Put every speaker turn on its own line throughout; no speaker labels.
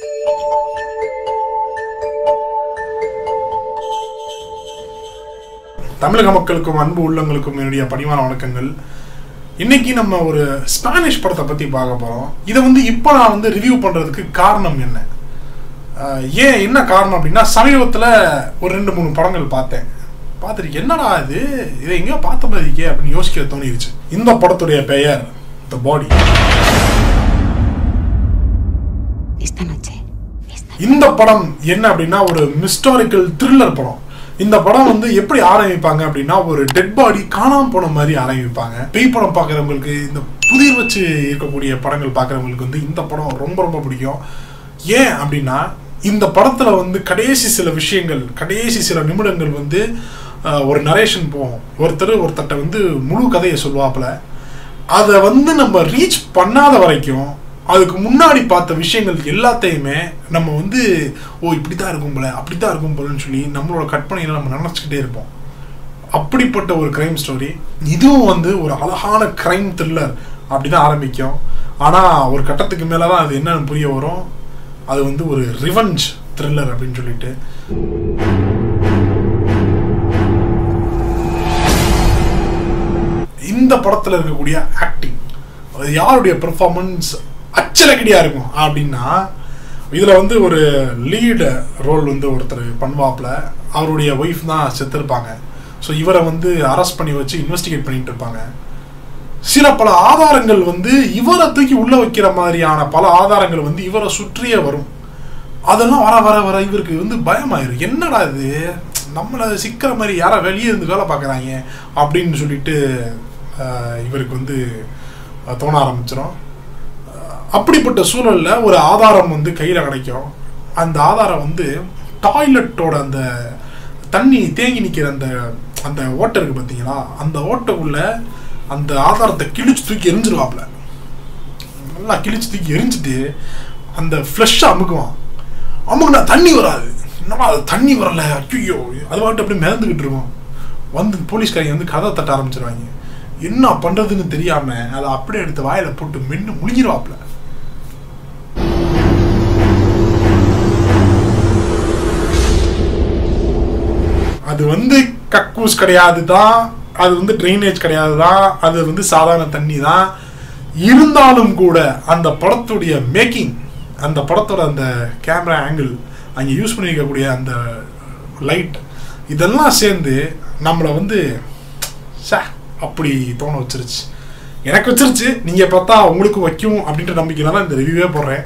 தமிழக மக்களுக்கும் அன்பு உள்ளங்களுக்கும் என்னுடைய பணிவான வணக்கங்கள் இன்னைக்கு நம்ம ஒரு ஸ்பானிஷ் படத்தை பத்தி பார்க்க போறோம் இதை வந்து இப்போ நான் வந்து ரிவ்யூ பண்றதுக்கு காரணம் என்ன அஹ் ஏன் என்ன காரணம் அப்படின்னா சமீபத்தில் ஒரு ரெண்டு மூணு படங்கள் பார்த்தேன் பார்த்துட்டு என்னடா இது இதை எங்கேயோ பார்த்த மாதிரி இருக்கே அப்படின்னு யோசிக்க தோணிருச்சு இந்த படத்துடைய பெயர் த பாடி
Esta noche. Esta
இந்த படம் என்ன அப்படின்னா ஒரு மிஸ்டாரிக்கல் த்ரில்லர் படம் இந்த படம் வந்து எப்படி ஆரம்பிப்பாங்க அப்படின்னா ஒரு டெட் பாடி காணாம போன மாதிரி ஆரம்பிப்பாங்க பேய் படம் பார்க்குறவங்களுக்கு இந்த புதிர் வச்சு இருக்கக்கூடிய படங்கள் பார்க்குறவங்களுக்கு வந்து இந்த படம் ரொம்ப ரொம்ப பிடிக்கும் ஏன் அப்படின்னா இந்த படத்துல வந்து கடைசி சில விஷயங்கள் கடைசி சில நிமிடங்கள் வந்து அஹ், ஒரு நரேஷன் போகும் ஒருத்தர் ஒருத்தட்ட வந்து முழு கதையை சொல்லுவாப்புல அதை வந்து நம்ம ரீச் பண்ணாத வரைக்கும் அதுக்கு முன்னாடி பார்த்த விஷயங்கள் எல்லாத்தையுமே நம்ம வந்து ஓ இப்படி தான் இருக்கும் போல அப்படி தான் இருக்கும் போலன்னு சொல்லி நம்மளோட கற்பனையில நம்ம நினச்சிக்கிட்டே இருப்போம் அப்படிப்பட்ட ஒரு கிரைம் ஸ்டோரி இதுவும் வந்து ஒரு அழகான கிரைம் த்ரில்லர் அப்படிதான் ஆரம்பிக்கும் ஆனால் ஒரு கட்டத்துக்கு மேலே தான் அது என்னன்னு புரிய வரும் அது வந்து ஒரு ரிவெஞ்ச் த்ரில்லர் அப்படின்னு சொல்லிட்டு இந்த படத்தில் இருக்கக்கூடிய ஆக்டிங் அது யாருடைய பெர்ஃபார்மன்ஸ் அச்சலக்கடியா இருக்கும் அப்படின்னா இதில் வந்து ஒரு லீடு ரோல் வந்து ஒருத்தர் பண்ணுவாப்புல அவருடைய ஒய்ஃப் தான் செத்துருப்பாங்க ஸோ இவரை வந்து அரெஸ்ட் பண்ணி வச்சு இன்வெஸ்டிகேட் பண்ணிட்டு இருப்பாங்க சில பல ஆதாரங்கள் வந்து இவரை தூக்கி உள்ள வைக்கிற மாதிரியான பல ஆதாரங்கள் வந்து இவரை சுற்றியே வரும் அதெல்லாம் வர வர வர இவருக்கு வந்து பயமாயிரும் என்னடா இது நம்மளை சிக்கிற மாதிரி யாரா வெளியே இருந்து வேலை பார்க்குறாங்க அப்படின்னு சொல்லிட்டு ஆஹ், இவருக்கு வந்து ஆஹ், தோண ஆரம்பிச்சிடும் அப்படிப்பட்ட சூழல்ல ஒரு ஆதாரம் வந்து கையில் கிடைக்கும் அந்த ஆதாரம் வந்து டாய்லெட்டோட அந்த தண்ணி தேங்கி நிற்கிற அந்த அந்த ஓட்டை இருக்கு பார்த்தீங்களா அந்த ஓட்டைக்குள்ள அந்த ஆதாரத்தை கிழிச்சு தூக்கி எரிஞ்சிருவாப்புல நல்லா கிழிச்சு தூக்கி எரிஞ்சிட்டு அந்த ஃப்ளஷ் அமுக்குவான் அமுக்குனா தண்ணி வராது என்னடா அது தண்ணி வரல ஐயோ அது பாட்டு அப்படியே மிதந்துக்கிட்டு இருக்கும் வந்து போலீஸ்காரங்க வந்து கதை தட்ட ஆரம்பிச்சிருவாங்க என்ன பண்றதுன்னு தெரியாம அதை அப்படியே எடுத்து வாயில போட்டு மென்னு முழுங்கிருவாப்புல அது வந்து கக்கூஸ் கிடையாது தான் அது வந்து ட்ரைனேஜ் கிடையாது தான் அது வந்து சாதாரண தண்ணி தான் இருந்தாலும் கூட அந்த படத்துடைய மேக்கிங் அந்த படத்தோட அந்த கேமரா ஆங்கிள் அங்கே யூஸ் பண்ணியிருக்கக்கூடிய அந்த லைட் இதெல்லாம் சேர்ந்து நம்மளை வந்து சே அப்படி தோண வச்சிருச்சு எனக்கு வச்சிருச்சு நீங்கள் பார்த்தா உங்களுக்கு வைக்கும் அப்படின்ற நம்பிக்கையில தான் இந்த ரிவ்யூவே போடுறேன்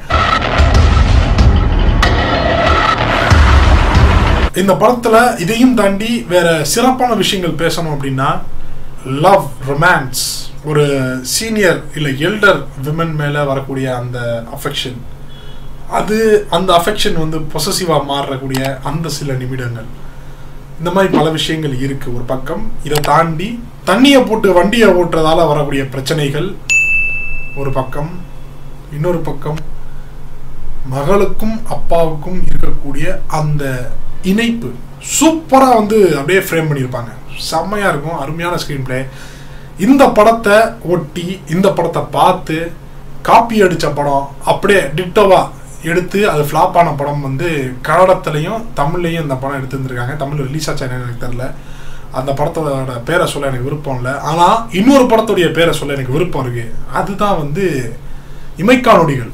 இந்த படத்துல இதையும் தாண்டி வேற சிறப்பான விஷயங்கள் பேசணும் அப்படின்னா லவ் ரொமான்ஸ் ஒரு சீனியர் இல்லை எல்டர் விமன் மேல வரக்கூடிய அந்த அஃபெக்ஷன் அது அந்த அஃபெக்ஷன் வந்து பொசசிவாக மாறக்கூடிய அந்த சில நிமிடங்கள் இந்த மாதிரி பல விஷயங்கள் இருக்கு ஒரு பக்கம் இதை தாண்டி தண்ணியை போட்டு வண்டியை ஓட்டுறதால வரக்கூடிய பிரச்சனைகள் ஒரு பக்கம் இன்னொரு பக்கம் மகளுக்கும் அப்பாவுக்கும் இருக்கக்கூடிய அந்த இணைப்பு சூப்பரா வந்து அப்படியே ஃப்ரேம் பண்ணியிருப்பாங்க செம்மையா இருக்கும் அருமையான ஸ்க்ரீன் பிளே இந்த படத்தை ஒட்டி இந்த படத்தை பார்த்து காப்பி அடிச்ச படம் அப்படியே டிட்டோவா எடுத்து அது ஃப்ளாப் ஆன படம் வந்து கன்னடத்துலையும் தமிழ்லையும் இந்த படம் எடுத்துருந்துருக்காங்க தமிழ் ரிலீஸ் ஆச்சா என்னன்னு எனக்கு தெரில அந்த படத்தோட பேரை சொல்ல எனக்கு விருப்பம் இல்லை ஆனால் இன்னொரு படத்துடைய பேரை சொல்ல எனக்கு விருப்பம் இருக்கு அதுதான் வந்து இமைக்கா நொடிகள்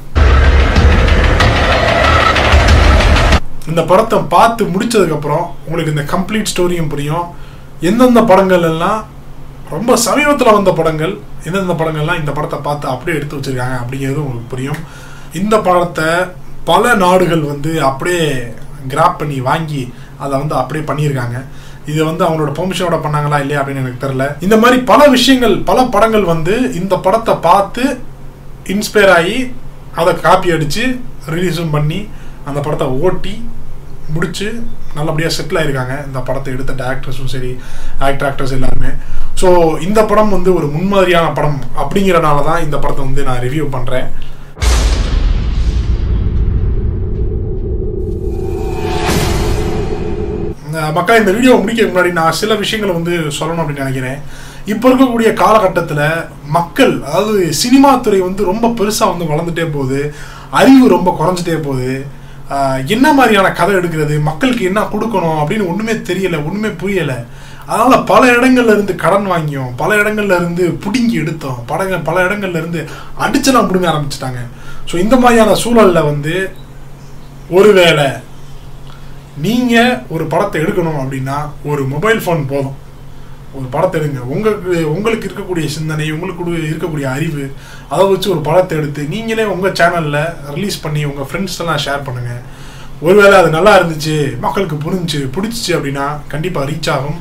இந்த படத்தை பார்த்து முடிச்சதுக்கப்புறம் உங்களுக்கு இந்த கம்ப்ளீட் ஸ்டோரியும் புரியும் எந்தெந்த படங்கள் எல்லாம் ரொம்ப சமீபத்தில் வந்த படங்கள் எந்தெந்த படங்கள்லாம் இந்த படத்தை பார்த்து அப்படியே எடுத்து வச்சிருக்காங்க அப்படிங்கிறது உங்களுக்கு புரியும் இந்த படத்தை பல நாடுகள் வந்து அப்படியே கிராப் பண்ணி வாங்கி அதை வந்து அப்படியே பண்ணியிருக்காங்க இது வந்து அவங்களோட பெர்மிஷனோட பண்ணாங்களா இல்லையா அப்படின்னு எனக்கு தெரியல இந்த மாதிரி பல விஷயங்கள் பல படங்கள் வந்து இந்த படத்தை பார்த்து இன்ஸ்பயர் ஆகி அதை காப்பி அடித்து ரிலீஸும் பண்ணி அந்த படத்தை ஓட்டி முடிச்சு நல்லபடியாக செட்டில் ஆயிருக்காங்க இந்த படத்தை எடுத்த டேரக்டர்ஸும் சரி ஆக்டர் ஆக்டர்ஸ் எல்லாருமே ஸோ இந்த படம் வந்து ஒரு முன்மாதிரியான படம் அப்படிங்கிறனால தான் இந்த படத்தை வந்து நான் ரிவ்யூ பண்ணுறேன் மக்கள் இந்த வீடியோ முடிக்க முன்னாடி நான் சில விஷயங்களை வந்து சொல்லணும் அப்படின்னு நினைக்கிறேன் இப்போ இருக்கக்கூடிய காலகட்டத்தில் மக்கள் அதாவது சினிமா துறை வந்து ரொம்ப பெருசாக வந்து வளர்ந்துட்டே போகுது அறிவு ரொம்ப குறைஞ்சிட்டே போகுது ஆஹ் என்ன மாதிரியான கதை எடுக்கிறது மக்களுக்கு என்ன கொடுக்கணும் அப்படின்னு ஒண்ணுமே தெரியல ஒண்ணுமே புரியல அதனால பல இடங்கள்ல இருந்து கடன் வாங்கியும் பல இடங்கள்ல இருந்து புடுங்கி எடுத்தோம் பல பல இடங்கள்ல இருந்து அடிச்செல்லாம் பிடுங்க ஆரம்பிச்சிட்டாங்க ஸோ இந்த மாதிரியான சூழல்ல வந்து ஒருவேளை நீங்க ஒரு படத்தை எடுக்கணும் அப்படின்னா ஒரு மொபைல் ஃபோன் போதும் ஒரு படத்தை எடுங்க உங்களுக்கு உங்களுக்கு இருக்கக்கூடிய சிந்தனை உங்களுக்கு கூட இருக்கக்கூடிய அறிவு அதை வச்சு ஒரு படத்தை எடுத்து நீங்களே உங்கள் சேனலில் ரிலீஸ் பண்ணி உங்கள் ஃப்ரெண்ட்ஸ் எல்லாம் ஷேர் பண்ணுங்க ஒருவேளை அது நல்லா இருந்துச்சு மக்களுக்கு புரிஞ்சு பிடிச்சிச்சு அப்படின்னா கண்டிப்பாக ரீச் ஆகும்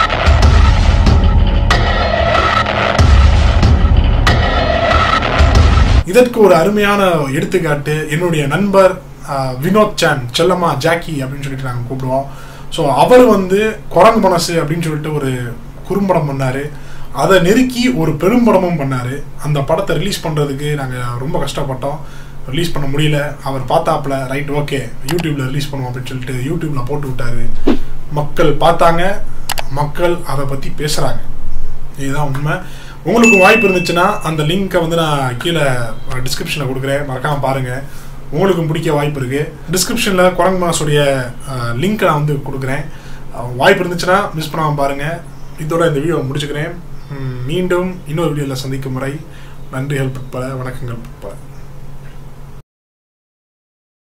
இதற்கு ஒரு அருமையான எடுத்துக்காட்டு என்னுடைய நண்பர் ஆஹ், வினோத் சான் செல்லம்மா ஜாக்கி அப்படின்னு சொல்லிட்டு நாங்கள் கூப்பிடுவோம் ஸோ அவர் வந்து குரங்கு மனசு அப்படின்னு சொல்லிட்டு ஒரு குறும்படம் பண்ணாரு அதை நெருக்கி ஒரு பெரும்படமும் பண்ணாரு அந்த படத்தை ரிலீஸ் பண்ணுறதுக்கு நாங்கள் ரொம்ப கஷ்டப்பட்டோம் ரிலீஸ் பண்ண முடியல அவர் பார்த்தாப்புல ரைட் ஓகே யூடியூப்ல ரிலீஸ் பண்ணுவோம் அப்படின்னு சொல்லிட்டு யூடியூப்ல போட்டு விட்டாரு மக்கள் பார்த்தாங்க மக்கள் அதை பற்றி பேசுகிறாங்க இதுதான் உண்மை உங்களுக்கு வாய்ப்பு இருந்துச்சுன்னா அந்த லிங்க்கை வந்து நான் கீழே டிஸ்கிரிப்ஷனில் கொடுக்குறேன் மறக்காம பாருங்க உங்களுக்கும் பிடிக்க வாய்ப்பு இருக்கு டிஸ்கிரிப்ஷனில் குரங்கு மாசுடைய லிங்க்கை நான் வந்து கொடுக்குறேன் அஹ், வாய்ப்பு இருந்துச்சுன்னா மிஸ் பண்ணாமல் பாருங்க இதோட இந்த வீடியோ முடிச்சுக்கிறேன் உம், மீண்டும் இன்னொரு வீடியோவில் சந்திக்கும் முறை நன்றி ஹெல்ப் பல வணக்கங்கள் பல